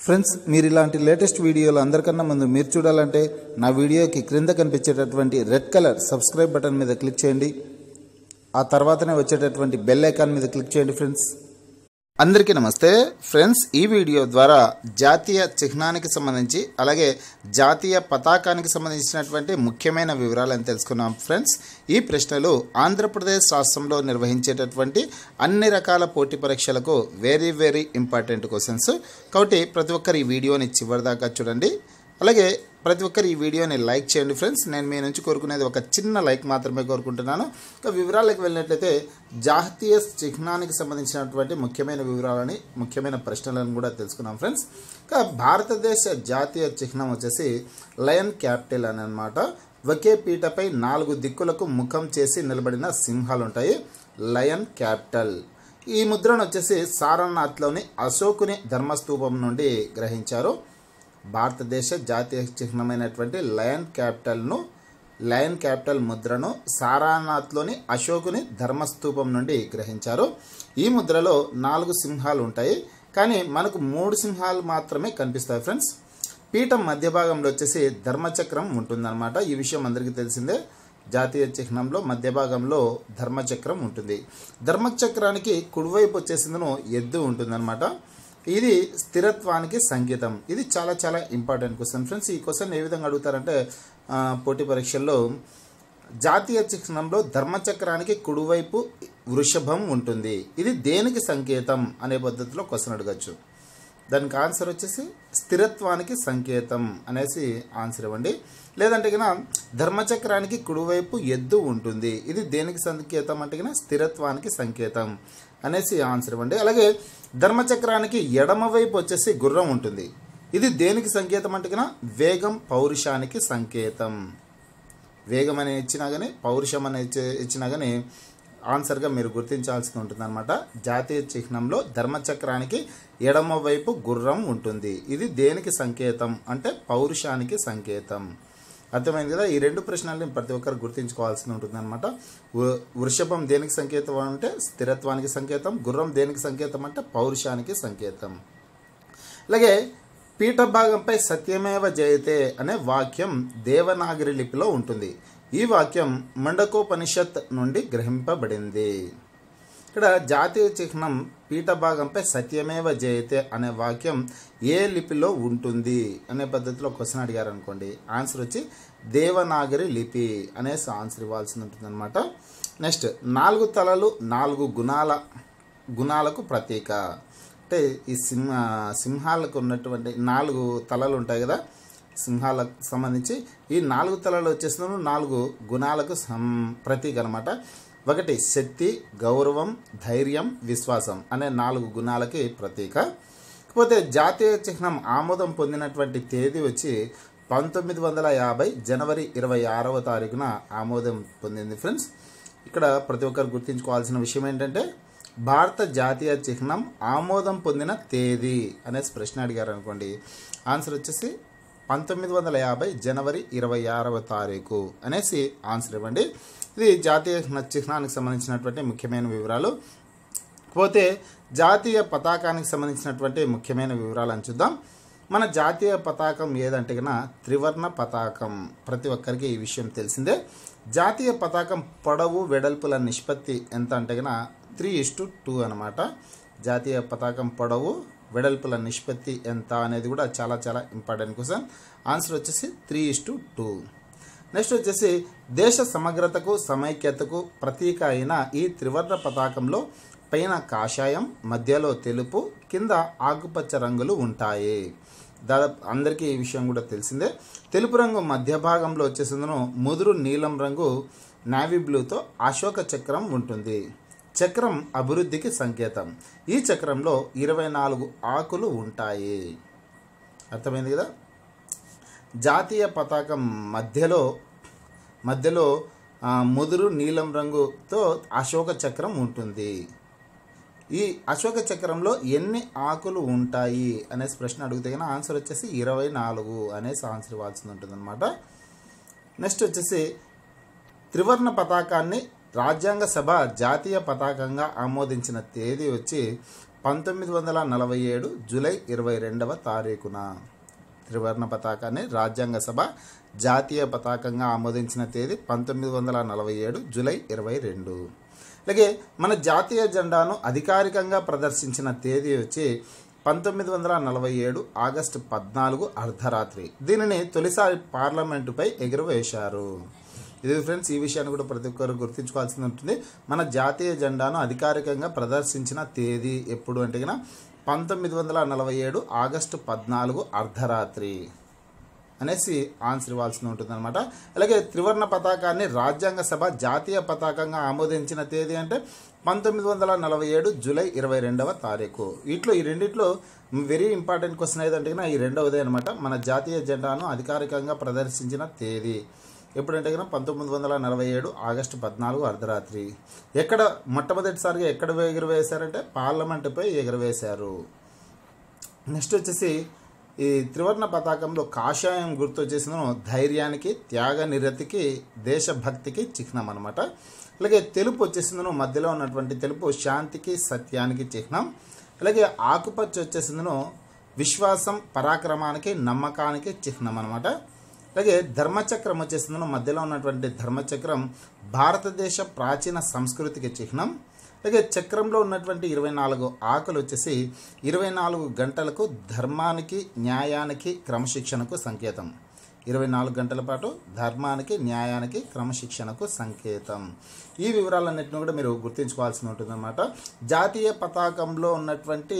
friends మీరు ఇలాంటి latest వీడియోలు అందరికన్నా ముందు మీరు చూడాలంటే నా వీడియోకి క్రింద కనిపించేటటువంటి రెడ్ కలర్ సబ్స్క్రైబ్ బటన్ మీద క్లిక్ చేయండి ఆ తర్వాతనే వచ్చేటటువంటి బెల్ ఐకాన్ మీద క్లిక్ చేయండి ఫ్రెండ్స్ అందరికీ నమస్తే ఫ్రెండ్స్ ఈ వీడియో ద్వారా జాతీయ చిహ్నానికి సంబంధించి అలాగే జాతీయ పతాకానికి సంబంధించినటువంటి ముఖ్యమైన వివరాలను తెలుసుకున్నాం ఫ్రెండ్స్ ఈ ప్రశ్నలు ఆంధ్రప్రదేశ్ రాష్ట్రంలో నిర్వహించేటటువంటి అన్ని రకాల పోటీ పరీక్షలకు వెరీ వెరీ ఇంపార్టెంట్ క్వశ్చన్స్ కాబట్టి ప్రతి ఒక్కరు ఈ వీడియోని చివరిదాకా చూడండి అలాగే ప్రతి ఒక్కరు ఈ వీడియోని లైక్ చేయండి ఫ్రెండ్స్ నేను మీ నుంచి కోరుకునేది ఒక చిన్న లైక్ మాత్రమే కోరుకుంటున్నాను ఇక వివరాలకు వెళ్ళినట్లయితే జాతీయ చిహ్నానికి సంబంధించినటువంటి ముఖ్యమైన వివరాలని ముఖ్యమైన ప్రశ్నలను కూడా తెలుసుకున్నాం ఫ్రెండ్స్ ఇక భారతదేశ జాతీయ చిహ్నం వచ్చేసి లయన్ క్యాపిటల్ అని అనమాట ఒకే పీటపై నాలుగు దిక్కులకు ముఖం చేసి నిలబడిన సింహాలు ఉంటాయి లయన్ క్యాపిటల్ ఈ ముద్రను వచ్చేసి సారనాథ్లోని అశోకుని ధర్మస్తూపం నుండి గ్రహించారు భారతదేశ జాతీయ చిహ్నమైనటువంటి లయన్ క్యాపిటల్ను లయన్ క్యాపిటల్ ముద్రను సారానాథ్లోని అశోకుని ధర్మస్తూపం నుండి గ్రహించారు ఈ ముద్రలో నాలుగు సింహాలు ఉంటాయి కానీ మనకు మూడు సింహాలు మాత్రమే కనిపిస్తాయి ఫ్రెండ్స్ పీఠం మధ్య భాగంలో వచ్చేసి ధర్మచక్రం ఉంటుందన్నమాట ఈ విషయం అందరికీ తెలిసిందే జాతీయ చిహ్నంలో మధ్య భాగంలో ధర్మచక్రం ఉంటుంది ధర్మచక్రానికి కుడివైపు వచ్చేసిందను ఎద్దు ఉంటుందన్నమాట ఇది స్థిరత్వానికి సంకేతం ఇది చాలా చాలా ఇంపార్టెంట్ క్వశ్చన్ ఫ్రెండ్స్ ఈ క్వశ్చన్ ఏ విధంగా అడుగుతారంటే ఆ, పోటీ పరీక్షల్లో జాతీయ చిహ్నంలో ధర్మచక్రానికి కుడివైపు వృషభం ఉంటుంది ఇది దేనికి సంకేతం అనే పద్ధతిలో క్వశ్చన్ అడగచ్చు దానికి ఆన్సర్ వచ్చేసి స్థిరత్వానికి సంకేతం అనేసి ఆన్సర్ ఇవ్వండి లేదంటే కనుక ధర్మచక్రానికి కుడివైపు ఎద్దు ఉంటుంది ఇది దేనికి సంకేతం అంటే కనుక స్థిరత్వానికి సంకేతం అనేసి ఆన్సర్ ఇవ్వండి అలాగే ధర్మచక్రానికి ఎడమ వైపు వచ్చేసి గుర్రం ఉంటుంది ఇది దేనికి సంకేతం అంటే కనుక వేగం పౌరుషానికి సంకేతం వేగం అని ఇచ్చినా కానీ పౌరుషం అని ఇచ్చి- ఇచ్చినా కానీ ఆన్సర్గా మీరు గుర్తించాల్సి ఉంటుంది అనమాట జాతీయ చిహ్నంలో ధర్మచక్రానికి ఎడమ వైపు గుర్రం ఉంటుంది ఇది దేనికి సంకేతం అంటే పౌరుషానికి సంకేతం అర్థమైంది కదా ఈ రెండు ప్రశ్నల్ని ప్రతి ఒక్కరు గుర్తించుకోవాల్సి ఉంటుంది అనమాట వృషభం దేనికి సంకేతం అంటే స్థిరత్వానికి సంకేతం గుర్రం దేనికి సంకేతం అంటే పౌరుషానికి సంకేతం అలాగే పీఠ భాగంపై సత్యమేవ జయతే అనే వాక్యం దేవనాగరి లిపిలో ఉంటుంది ఈ వాక్యం మండకోపనిషత్ నుండి గ్రహింపబడింది ఇక్కడ జాతీయ చిహ్నం పీఠ భాగంపై సత్యమేవ జయతే అనే వాక్యం ఏ లిపిలో ఉంటుంది అనే పద్ధతిలో క్వశ్చన్ అడిగారు అనుకోండి ఆన్సర్ వచ్చి దేవనాగరి లిపి అనేసి ఆన్సర్ ఇవ్వాల్సి ఉంటుంది అనమాట నెక్స్ట్ నాలుగు తలలు నాలుగు గుణాల గుణాలకు ప్రతీక అంటే ఈ సింహ సింహాలకు ఉన్నటువంటి నాలుగు తలలు ఉంటాయి కదా సింహాలకు సంబంధించి ఈ నాలుగు తలలు వచ్చేసిన నాలుగు గుణాలకు సం ప్రతీక అనమాట ఒకటి శక్తి గౌరవం ధైర్యం విశ్వాసం అనే నాలుగు గుణాలకి ప్రతీక కాకపోతే జాతీయ చిహ్నం ఆమోదం పొందినటువంటి తేదీ వచ్చి పంతొమ్మిది వందల యాభై జనవరి ఇరవై ఆరవ తారీఖున ఆమోదం పొందింది ఫ్రెండ్స్ ఇక్కడ ప్రతి ఒక్కరు గుర్తుంచుకోవాల్సిన విషయం ఏంటంటే భారత జాతీయ చిహ్నం ఆమోదం పొందిన తేదీ అనేసి ప్రశ్న అడిగారు అనుకోండి ఆన్సర్ వచ్చేసి పంతొమ్మిది వందల యాభై జనవరి ఇరవై ఆరవ తారీఖు అనేసి ఆన్సర్ ఇవ్వండి ఇది జాతీయ చిహ్నానికి సంబంధించినటువంటి ముఖ్యమైన వివరాలు పోతే జాతీయ పతాకానికి సంబంధించినటువంటి ముఖ్యమైన వివరాలను చూద్దాం మన జాతీయ పతాకం ఏదంటే కన్నా త్రివర్ణ పతాకం ప్రతి ఒక్కరికి ఈ విషయం తెలిసిందే జాతీయ పతాకం పొడవు వెడల్పుల నిష్పత్తి ఎంత అంటే కన్నా త్రీ ఇస్టు టూ అనమాట జాతీయ పతాకం పొడవు వెడల్పుల నిష్పత్తి ఎంత అనేది కూడా చాలా చాలా ఇంపార్టెంట్ క్వశ్చన్ ఆన్సర్ వచ్చేసి త్రీ ఇస్టు టూ నెక్స్ట్ వచ్చేసి దేశ సమగ్రతకు సమైక్యతకు ప్రతీక అయిన ఈ త్రివర్ణ పతాకంలో పైన కాషాయం మధ్యలో తెలుపు కింద ఆకుపచ్చ రంగులు ఉంటాయి దాదాపు అందరికీ ఈ విషయం కూడా తెలిసిందే తెలుపు రంగు మధ్య భాగంలో వచ్చేసిందను ముదురు నీలం రంగు నావీ బ్లూతో అశోక చక్రం ఉంటుంది చక్రం అభివృద్ధికి సంకేతం ఈ చక్రంలో ఇరవై నాలుగు ఆకులు ఉంటాయి అర్థమైంది కదా జాతీయ పతాకం మధ్యలో మధ్యలో ఆ, ముదురు నీలం రంగుతో అశోక చక్రం ఉంటుంది ఈ అశోక చక్రంలో ఎన్ని ఆకులు ఉంటాయి అనేసి ప్రశ్న అడిగితే కనుక ఆన్సర్ వచ్చేసి ఇరవై నాలుగు అనేసి ఆన్సర్ ఇవ్వాల్సి ఉంటుంది అనమాట నెక్స్ట్ వచ్చేసి త్రివర్ణ పతాకాన్ని రాజ్యాంగ సభ జాతీయ పతాకంగా ఆమోదించిన తేదీ వచ్చి పంతొమ్మిది వందల నలభై ఏడు జూలై ఇరవై రెండవ తారీఖున త్రివర్ణ పతాకాన్ని రాజ్యాంగ సభ జాతీయ పతాకంగా ఆమోదించిన తేదీ పంతొమ్మిది వందల నలభై ఏడు జూలై ఇరవై రెండు అలాగే మన జాతీయ జెండాను అధికారికంగా ప్రదర్శించిన తేదీ వచ్చి పంతొమ్మిది వందల నలభై ఏడు ఆగస్టు పద్నాలుగు అర్ధరాత్రి దీనిని తొలిసారి పార్లమెంటుపై ఎగురవేశారు ఇది ఫ్రెండ్స్ ఈ విషయాన్ని కూడా ప్రతి ఒక్కరు గుర్తుంచుకోవాల్సి ఉంటుంది మన జాతీయ జెండాను అధికారికంగా ప్రదర్శించిన తేదీ ఎప్పుడు అంటే కనుక పంతొమ్మిది వందల నలభై ఏడు ఆగస్టు పద్నాలుగు అర్ధరాత్రి అనేసి ఆన్సర్ ఇవ్వాల్సి ఉంటుంది అనమాట అలాగే త్రివర్ణ పతాకాన్ని రాజ్యాంగ సభ జాతీయ పతాకంగా ఆమోదించిన తేదీ అంటే పంతొమ్మిది వందల నలభై ఏడు జూలై ఇరవై రెండవ తారీఖు వీటిలో ఈ రెండిట్లో వెరీ ఇంపార్టెంట్ క్వశ్చన్ ఏదంటే కనుక ఈ రెండవదే అనమాట మన జాతీయ జెండాను అధికారికంగా ప్రదర్శించిన తేదీ ఎప్పుడంటే కనుక పంతొమ్మిది వందల నలభై ఏడు ఆగస్టు పద్నాలుగు అర్ధరాత్రి ఎక్కడ మొట్టమొదటిసారిగా ఎక్కడ ఎగురవేశారంటే పార్లమెంటుపై ఎగురవేశారు నెక్స్ట్ వచ్చేసి ఈ త్రివర్ణ పతాకంలో కాషాయం గుర్తు వచ్చేసిన ధైర్యానికి త్యాగ నిరతికి దేశభక్తికి చిహ్నం అనమాట అలాగే తెలుపు వచ్చేసిందను మధ్యలో ఉన్నటువంటి తెలుపు శాంతికి సత్యానికి చిహ్నం అలాగే ఆకుపచ్చ వచ్చేసిందను విశ్వాసం పరాక్రమానికి నమ్మకానికి చిహ్నం అనమాట అలాగే ధర్మచక్రం వచ్చేసిందను మధ్యలో ఉన్నటువంటి ధర్మచక్రం భారతదేశ ప్రాచీన సంస్కృతికి చిహ్నం అలాగే చక్రంలో ఉన్నటువంటి ఇరవై నాలుగు ఆకులు వచ్చేసి ఇరవై నాలుగు గంటలకు ధర్మానికి న్యాయానికి క్రమశిక్షణకు సంకేతం ఇరవై నాలుగు గంటల పాటు ధర్మానికి న్యాయానికి క్రమశిక్షణకు సంకేతం ఈ వివరాలన్నింటినీ కూడా మీరు గుర్తుంచుకోవాల్సి ఉంటుందన్నమాట జాతీయ పతాకంలో ఉన్నటువంటి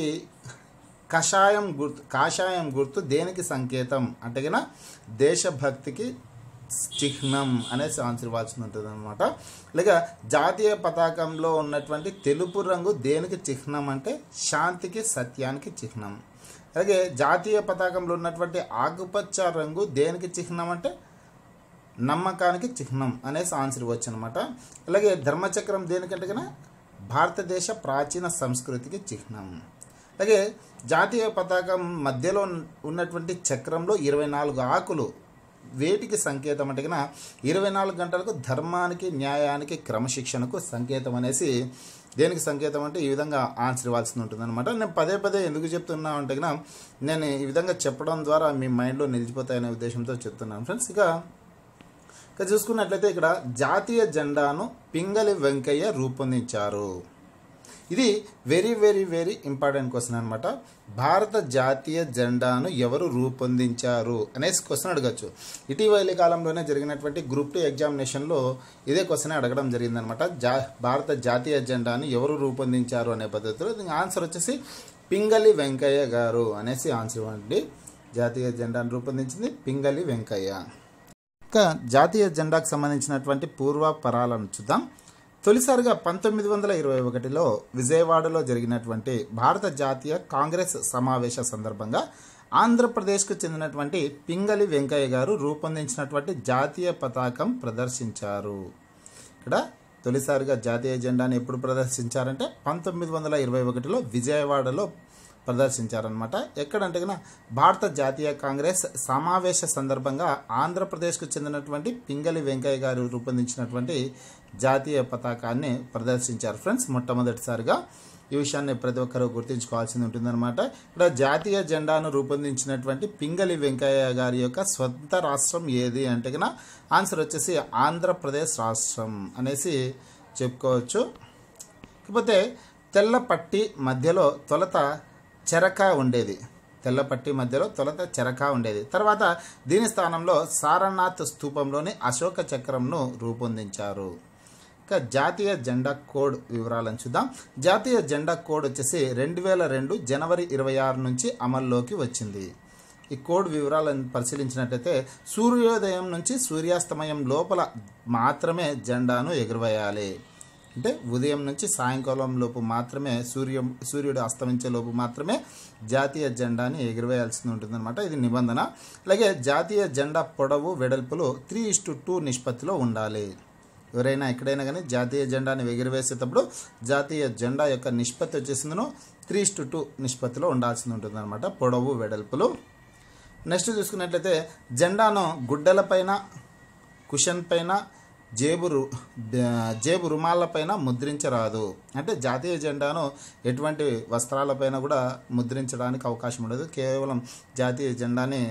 కషాయం గుర్తు కాషాయం గుర్తు దేనికి సంకేతం అంటే కనుక దేశభక్తికి చిహ్నం అనేసి ఆన్సర్ ఇవ్వాల్సి ఉంటుంది అనమాట లేక జాతీయ పతాకంలో ఉన్నటువంటి తెలుపు రంగు దేనికి చిహ్నం అంటే శాంతికి సత్యానికి చిహ్నం అలాగే జాతీయ పతాకంలో ఉన్నటువంటి ఆకుపచ్చ రంగు దేనికి చిహ్నం అంటే నమ్మకానికి చిహ్నం అనేసి ఆన్సర్ ఇవ్వచ్చు అనమాట అలాగే ధర్మచక్రం దేనికంటే కన్నా భారతదేశ ప్రాచీన సంస్కృతికి చిహ్నం అలాగే జాతీయ పతాకం మధ్యలో ఉన్నటువంటి చక్రంలో ఇరవై నాలుగు ఆకులు వేటికి సంకేతం అంటే కన్నా ఇరవై నాలుగు గంటలకు ధర్మానికి న్యాయానికి క్రమశిక్షణకు సంకేతం అనేసి దేనికి సంకేతం అంటే ఈ విధంగా ఆన్సర్ ఇవ్వాల్సి ఉంటుంది అనమాట నేను పదే పదే ఎందుకు చెప్తున్నా అంటే కన్నా నేను ఈ విధంగా చెప్పడం ద్వారా మీ మైండ్లో నిలిచిపోతాయనే ఉద్దేశంతో చెప్తున్నాను ఫ్రెండ్స్ ఇక ఇక చూసుకున్నట్లయితే ఇక్కడ జాతీయ జెండాను పింగళి వెంకయ్య రూపొందించారు ఇది very very very important question అనమాట భారత జాతీయ జెండాను ఎవరు రూపొందించారు అనేసి క్వశ్చన్ అడగచ్చు ఇటీవలి కాలంలోనే జరిగినటువంటి గ్రూప్ టూ ఎగ్జామినేషన్లో ఇదే క్వశ్చన్ అడగడం జరిగిందనమాట జా భారత జాతీయ జెండాను ఎవరు రూపొందించారు అనే పద్ధతిలో దీనికి ఆన్సర్ వచ్చేసి పింగళి వెంకయ్య గారు అనేసి ఆన్సర్ ఇవ్వండి జాతీయ జెండాను రూపొందించింది పింగళి వెంకయ్య ఇంకా జాతీయ జెండాకు సంబంధించినటువంటి పూర్వపరాలను చూద్దాం తొలిసారిగా పంతొమ్మిది వందల ఇరవై ఒకటిలో విజయవాడలో జరిగినటువంటి భారత జాతీయ కాంగ్రెస్ సమావేశ సందర్భంగా ఆంధ్రప్రదేశ్కు చెందినటువంటి పింగళి వెంకయ్య గారు రూపొందించినటువంటి జాతీయ పతాకం ప్రదర్శించారు ఇక్కడ తొలిసారిగా జాతీయ జెండాను ఎప్పుడు ప్రదర్శించారంటే పంతొమ్మిది వందల ఇరవై ఒకటిలో విజయవాడలో ప్రదర్శించారనమాట ఎక్కడంటే కన్నా భారత జాతీయ కాంగ్రెస్ సమావేశ సందర్భంగా ఆంధ్రప్రదేశ్కు చెందినటువంటి పింగళి వెంకయ్య గారు రూపొందించినటువంటి జాతీయ పతాకాన్ని ప్రదర్శించారు ఫ్రెండ్స్ మొట్టమొదటిసారిగా ఈ విషయాన్ని ప్రతి ఒక్కరూ గుర్తుంచుకోవాల్సింది ఉంటుందన్నమాట ఇక్కడ జాతీయ జెండాను రూపొందించినటువంటి పింగళి వెంకయ్య గారి యొక్క స్వంత రాష్ట్రం ఏది అంటే కన్నా ఆన్సర్ వచ్చేసి ఆంధ్రప్రదేశ్ రాష్ట్రం అనేసి చెప్పుకోవచ్చు కాకపోతే తెల్ల పట్టి మధ్యలో తొలత చెరక ఉండేది తెల్ల పట్టి మధ్యలో తొలత చెరక ఉండేది తర్వాత దీని స్థానంలో సారనాథ్ స్థూపంలోని అశోక చక్రంను రూపొందించారు ఇక జాతీయ జెండా కోడ్ వివరాలను చూద్దాం జాతీయ జెండా కోడ్ వచ్చేసి రెండు వేల రెండు జనవరి ఇరవై ఆరు నుంచి అమల్లోకి వచ్చింది ఈ కోడ్ వివరాలను పరిశీలించినట్లయితే సూర్యోదయం నుంచి సూర్యాస్తమయం లోపల మాత్రమే జెండాను ఎగురవేయాలి అంటే ఉదయం నుంచి సాయంకాలం లోపు మాత్రమే సూర్యం సూర్యుడు అస్తమించే లోపు మాత్రమే జాతీయ జెండాని ఎగురవేయాల్సి ఉంటుందన్నమాట ఇది నిబంధన అలాగే జాతీయ జెండా పొడవు వెడల్పులు త్రీ ఇస్టు టూ నిష్పత్తిలో ఉండాలి ఎవరైనా ఎక్కడైనా కానీ జాతీయ జెండాని ఎగురవేసేటప్పుడు జాతీయ జెండా యొక్క నిష్పత్తి వచ్చేసిందను త్రీ ఇస్టు టూ నిష్పత్తిలో ఉండాల్సి ఉంటుందన్నమాట పొడవు వెడల్పులు నెక్స్ట్ చూసుకున్నట్లయితే జెండాను గుడ్డలపైన కుషన్ పైన జేబు రు ద- జేబు రుమాలపైన ముద్రించరాదు అంటే జాతీయ జెండాను ఎటువంటి వస్త్రాలపైన కూడా ముద్రించడానికి అవకాశం ఉండదు కేవలం జాతీయ జెండాని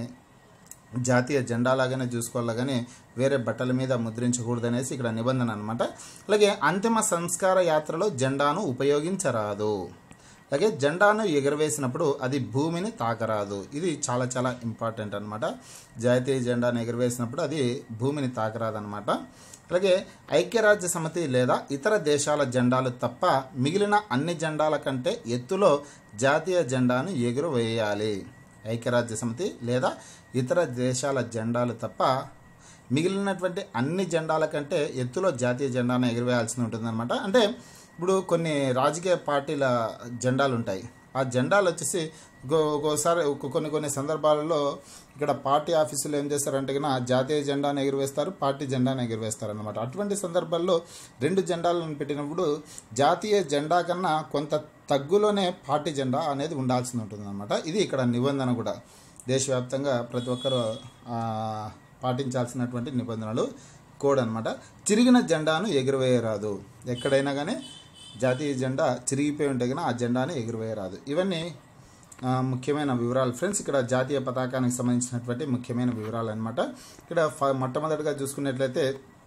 జాతీయ జెండా లాగానే చూసుకోవాలి కానీ వేరే బట్టల మీద ముద్రించకూడదు అనేసి ఇక్కడ నిబంధన అనమాట అలాగే అంతిమ సంస్కార యాత్రలో జెండాను ఉపయోగించరాదు అలాగే జెండాను ఎగురవేసినప్పుడు అది భూమిని తాకరాదు ఇది చాలా చాలా ఇంపార్టెంట్ అనమాట జాతీయ జెండాను ఎగురవేసినప్పుడు అది భూమిని తాకరాదు అనమాట అలాగే ఐక్యరాజ్య సమితి లేదా ఇతర దేశాల జెండాలు తప్ప మిగిలిన అన్ని జెండాల కంటే ఎత్తులో జాతీయ జెండాను ఎగురవేయాలి ఐక్యరాజ్య సమితి లేదా ఇతర దేశాల జెండాలు తప్ప మిగిలినటువంటి అన్ని జెండాల కంటే ఎత్తులో జాతీయ జెండాను ఎగురవేయాల్సి ఉంటుందన్నమాట అంటే ఇప్పుడు కొన్ని రాజకీయ పార్టీల జెండాలు ఉంటాయి ఆ జెండాలు వచ్చేసి గో- ఒక్కోసారి ఒక్కొ- కొన్ని కొన్ని సందర్భాలలో ఇక్కడ పార్టీ ఆఫీసులు ఏం చేస్తారంటే కన్నా జాతీయ జెండాను ఎగురవేస్తారు పార్టీ జెండాను ఎగురవేస్తారు అనమాట అటువంటి సందర్భాల్లో రెండు జెండాలను పెట్టినప్పుడు జాతీయ జెండా కన్నా కొంత తగ్గులోనే పార్టీ జెండా అనేది ఉండాల్సి ఉంటుంది అనమాట ఇది ఇక్కడ నిబంధన కూడా దేశవ్యాప్తంగా ప్రతి ఒక్కరు ఆ, పాటించాల్సినటువంటి నిబంధనలు కోడ్ అనమాట చిరిగిన జెండాను ఎగురవేయరాదు ఎక్కడైనా కానీ జాతీయ జెండా చిరిగిపోయి ఉంటే కానీ ఆ జెండాను ఎగురవేయరాదు ఇవన్నీ ఆ, ముఖ్యమైన వివరాలు ఫ్రెండ్స్ ఇక్కడ జాతీయ పతాకానికి సంబంధించినటువంటి ముఖ్యమైన వివరాలు అనమాట ఇక్కడ ఫ- మొట్టమొదటిగా చూసుకున్నట్లయితే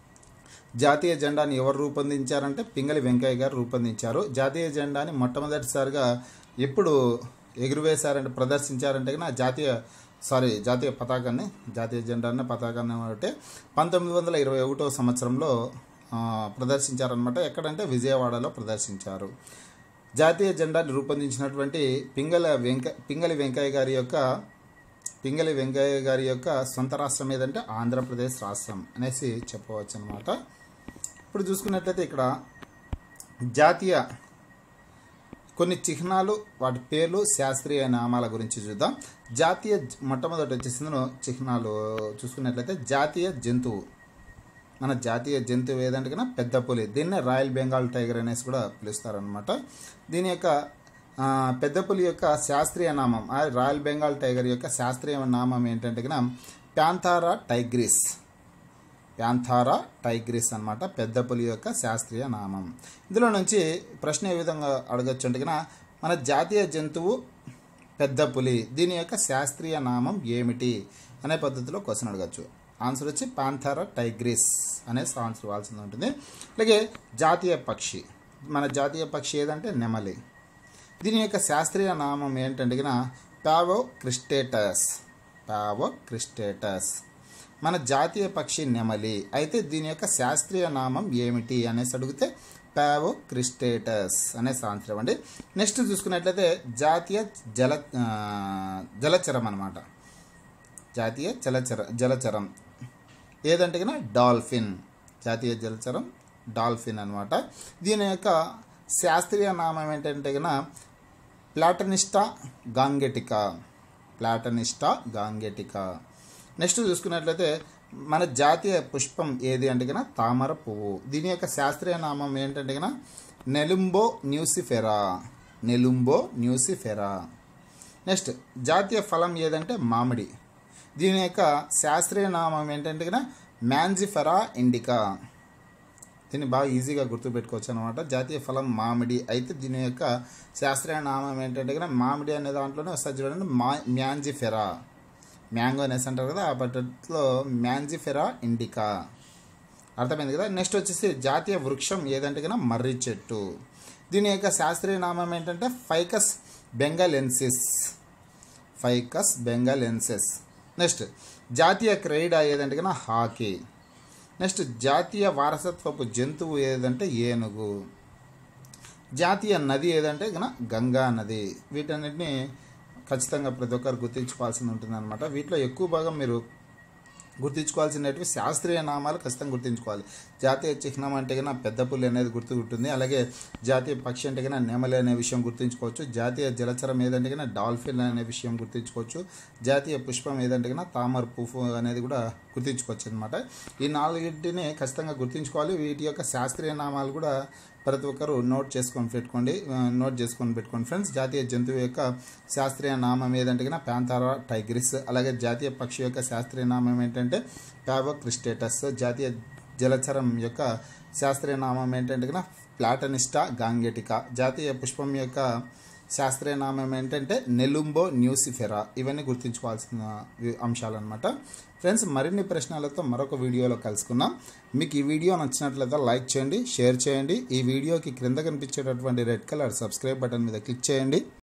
జాతీయ జెండాని ఎవరు రూపొందించారంటే పింగళి వెంకయ్య గారు రూపొందించారు జాతీయ జెండాని మొట్టమొదటిసారిగా ఎప్పుడు ఎగురవేశారంటే ప్రదర్శించారంటే కన్నా జాతీయ సారీ జాతీయ పతాకాన్ని జాతీయ జెండాన్ని పతాకాన్ని అంటే పంతొమ్మిది వందల ఇరవై ఒకటో సంవత్సరంలో ఆ, ప్రదర్శించారనమాట ఎక్కడంటే విజయవాడలో ప్రదర్శించారు జాతీయ జెండాని రూపొందించినటువంటి పింగళ వెంక పింగళి వెంకయ్య గారి యొక్క పింగళి వెంకయ్య గారి యొక్క సొంత రాష్ట్రం ఏదంటే ఆంధ్రప్రదేశ్ రాష్ట్రం అనేసి చెప్పవచ్చు అనమాట ఇప్పుడు చూసుకున్నట్లయితే ఇక్కడ జాతీయ కొన్ని చిహ్నాలు వాటి పేర్లు శాస్త్రీయ నామాల గురించి చూద్దాం జాతీయ జ- మొట్టమొదటి వచ్చేసింది చిహ్నాలు చూసుకున్నట్లయితే జాతీయ జంతువు మన జాతీయ జంతువు ఏదంటే కన్నా పెద్ద పులి దీన్నే రాయల్ బెంగాల్ టైగర్ అనేసి కూడా పిలుస్తారనమాట దీని యొక్క ఆ, పెద్ద పులి యొక్క శాస్త్రీయ నామం ఆ రాయల్ బెంగాల్ టైగర్ యొక్క శాస్త్రీయ నామం ఏంటంటే కన్నా ప్యాంథారా టైగ్రిస్ ప్యాంథారా టైగ్రిస్ అన్నమాట పెద్ద పులి యొక్క శాస్త్రీయ నామం ఇందులో నుంచి ప్రశ్న ఏ విధంగా అడగచ్చు అంటే కన్నా మన జాతీయ జంతువు పెద్ద పులి దీని యొక్క శాస్త్రీయ నామం ఏమిటి అనే పద్ధతిలో క్వశ్చన్ అడగచ్చు ఆన్సర్ వచ్చి పాంథారా టైగ్రిస్ అనేసి ఆన్సర్ ఇవ్వాల్సి ఉంటుంది అలాగే జాతీయ పక్షి మన జాతీయ పక్షి ఏదంటే నెమలి దీని యొక్క శాస్త్రీయ నామం ఏంటంటే కన్నా పావో క్రిస్టేటస్ పావో క్రిస్టేటస్ మన జాతీయ పక్షి నెమలి అయితే దీని యొక్క శాస్త్రీయ నామం ఏమిటి అనేసి అడిగితే పావో క్రిస్టేటస్ అనేసి ఆన్సర్ ఇవ్వండి నెక్స్ట్ చూసుకున్నట్లయితే జాతీయ జల ఆ, జలచరం అనమాట జాతీయ జలచర జలచరం ఏదంటే కన్నా డాల్ఫిన్ జాతీయ జలచరం డాల్ఫిన్ అనమాట దీని యొక్క శాస్త్రీయ నామం ఏంటంటే కన్నా ప్లాటనిస్టా గాంగెటికా ప్లాటనిస్టా గాంగెటికా నెక్స్ట్ చూసుకున్నట్లయితే మన జాతీయ పుష్పం ఏది అంటే కన్నా తామర పువ్వు దీని యొక్క శాస్త్రీయ నామం ఏంటంటే కన్నా Nelumbo nucifera Nelumbo nucifera next జాతీయ ఫలం ఏదంటే మామిడి దీని యొక్క శాస్త్రీయ నామం ఏంటంటే కన్నా మ్యాంజిఫెరా ఇండికా దీన్ని బాగా ఈజీగా గుర్తుపెట్టుకోవచ్చు అనమాట జాతీయ ఫలం మామిడి అయితే దీని యొక్క శాస్త్రీయ నామం ఏంటంటే కన్నా మామిడి అనే దాంట్లోనే వస్తుంది చూడండి మా మ్యాంజిఫెరా మ్యాంగో అనేసి అంటారు కదా ఆ పద్ధతిలో మ్యాంజిఫెరా ఇండికా అర్థమైంది కదా నెక్స్ట్ వచ్చేసి జాతీయ వృక్షం ఏదంటే కన్నా మర్రి చెట్టు దీని యొక్క శాస్త్రీయ నామం ఏంటంటే Ficus benghalensis Ficus benghalensis next జాతీయ క్రీడ ఏదంటే కన్నా హాకీ నెక్స్ట్ జాతీయ వారసత్వపు జంతువు ఏదంటే ఏనుగు జాతీయ నది ఏదంటే కన్నా గంగా నది వీటన్నిటిని ఖచ్చితంగా ప్రతి ఒక్కరు గుర్తించుకోవాల్సి ఉంటుంది అనమాట వీటిలో ఎక్కువ భాగం మీరు గుర్తించుకోవాల్సినవి శాస్త్రీయ నామాలు ఖచ్చితంగా గుర్తించుకోవాలి జాతీయ చిహ్నం అంటే కన్నా పెద్ద పుల్లి అనేది గుర్తుంటుంది అలాగే జాతీయ పక్షి అంటే కన్నా నెమలి అనే విషయం గుర్తుంచుకోవచ్చు జాతీయ జలచరం ఏదంటే కన్నా డాల్ఫిన్ అనే విషయం గుర్తుంచుకోవచ్చు జాతీయ పుష్పం ఏదంటే కన్నా తామర పువ్వు అనేది కూడా గుర్తుంచుకోవచ్చు అనమాట ఈ నాలుగింటిని ఖచ్చితంగా గుర్తుంచుకోవాలి వీటి యొక్క శాస్త్రీయ నామాలు కూడా ప్రతి ఒక్కరు నోట్ చేసుకొని పెట్టుకోండి ఆ, నోట్ చేసుకొని పెట్టుకోండి ఫ్రెండ్స్ జాతీయ జంతువు యొక్క శాస్త్రీయ నామం ఏదంటే కన్నా ప్యాంతారా టైగ్రిస్ అలాగే జాతీయ పక్షి యొక్క శాస్త్రీయ నామం ఏంటంటే ప్యావో క్రిస్టేటస్ జాతీయ జలచరం యొక్క శాస్త్రీయ నామం ఏంటంటే కనుక ప్లాటనిస్టా గాంగెటికా జాతీయ పుష్పం యొక్క శాస్త్రీయ నామం ఏంటంటే నెలుంబో న్యూసిఫెరా ఇవన్నీ గుర్తుంచుకోవాల్సిన అంశాలు అనమాట ఫ్రెండ్స్ మరిన్ని ప్రశ్నలతో మరొక వీడియోలో కలుసుకుందాం మీకు ఈ వీడియో నచ్చినట్లయితే లైక్ చేయండి షేర్ చేయండి ఈ వీడియోకి క్రింద కనిపించేటటువంటి రెడ్ కలర్ సబ్స్క్రైబ్ బటన్ మీద క్లిక్ చేయండి